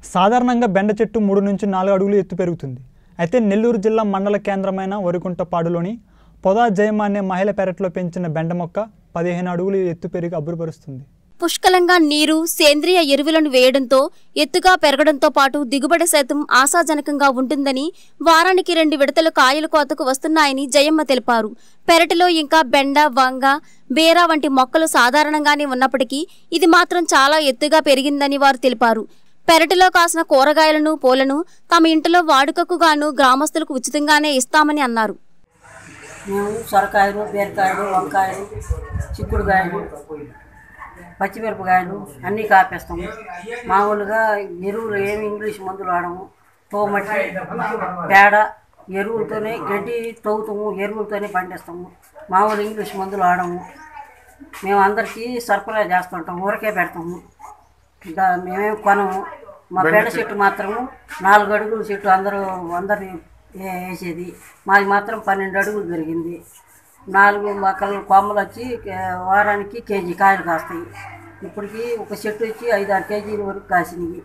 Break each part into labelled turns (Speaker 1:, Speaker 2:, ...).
Speaker 1: సాధారణంగా బెండ చెట్టు మూడు నుంచి నాలుగు అడుగులు ఎత్తు పెరుగుతుంది అయితే నెల్లూరు జిల్లా మండల కేంద్రమైన వరికుంటపాడులోని పొదా జయమ్మ అనే మహిళ పెరట్లో పెంచిన బెండ మొక్క పదిహేను అడుగులు ఎత్తు పెరిగి అబ్బురపరుస్తుంది
Speaker 2: పుష్కలంగా నీరు సేంద్రియ ఎరువులను వేయడంతో ఎత్తుగా పెరగడంతో పాటు దిగుబడి శాతం ఆశాజనకంగా ఉంటుందని వారానికి రెండు విడతలు కాయల కోతకు వస్తున్నాయని జయమ్మ తెలిపారు పెరటిలో ఇంకా బెండ వంగ బేర వంటి మొక్కలు సాధారణంగానే ఉన్నప్పటికీ ఇది మాత్రం చాలా ఎత్తుగా పెరిగిందని వారు తెలిపారు పెరటిలో కాసిన కూరగాయలను పూలను తమ ఇంటిలో వాడుకకు గాను గ్రామస్తులకు ఉచితంగానే ఇస్తామని అన్నారు
Speaker 3: మేము సొరకాయలు బీరకాయలు వంకాయలు చిక్కుడుకాయలు పచ్చిమిరపకాయలు అన్నీ కాపేస్తాము మామూలుగా ఎరువులు ఏమి ఇంగ్లీష్ మందులు వాడము తోమట్టి పేడ ఎరువులతోనే గడ్డి తవ్వుతాము ఎరువులతోనే పండిస్తాము మామూలు ఇంగ్లీష్ మందులు వాడము మేము అందరికీ సరఫరా చేస్తుంటాం ఊరకే పెడతాము దా మేమేం కొనము మా పేడ చెట్టు మాత్రము నాలుగు అడుగుల చెట్టు అందరూ అందరి వేసేది మాది మాత్రం పన్నెండు అడుగులు పెరిగింది నాలుగు మొక్కలు కొమ్మలు వచ్చి కే- వారానికి కేజీ కాయలు కాస్తాయి ఇప్పటికి ఒక చెట్టు వచ్చి ఐదు ఆరు కేజీల వరకు కాసినవి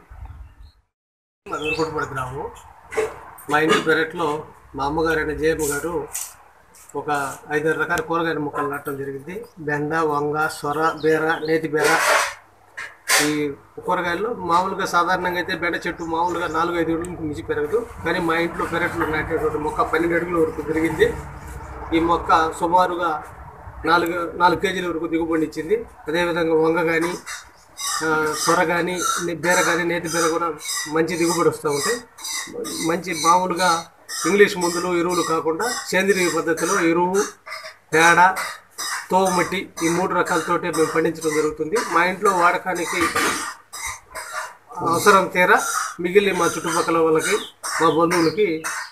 Speaker 4: నూరుకుంటపడి గ్రామం మా ఇంటి పెరట్లో మా అమ్మగారు అయిన జయమ్మ గారు ఒక ఐదారు రకాల కూరగాయల మొక్కలు నాటడం జరిగింది బెండ వంగ సొర బీర నేతి బీర ఈ కూరగాయల్లో మామూలుగా సాధారణంగా అయితే బెండ చెట్టు మామూలుగా నాలుగు ఐదు అడుగులకు మించి పెరగదు కానీ మా ఇంట్లో పెరట్లో నాటేటువంటి మొక్క పన్నెండు అడుగుల వరకు పెరిగింది ఈ మొక్క సుమారుగా నాలుగు నాలుగు కేజీల వరకు దిగుబడి ఇచ్చింది అదేవిధంగా వంగ కానీ సొర కానీ బీర కానీ నేతి బీర కూడా మంచి దిగుబడి వస్తూ ఉంటాయి మంచి మామూలుగా ఇంగ్లీష్ మందులు ఎరువులు కాకుండా సేంద్రియ పద్ధతిలో ఎరువు పేడ తోమట్టి ఈ మూడు రకాలతోటి మేము పండించడం జరుగుతుంది మా ఇంట్లో వాడకానికి అవసరం తీరా మిగిలిన మా చుట్టుపక్కల వాళ్ళకి మా బంధువులకి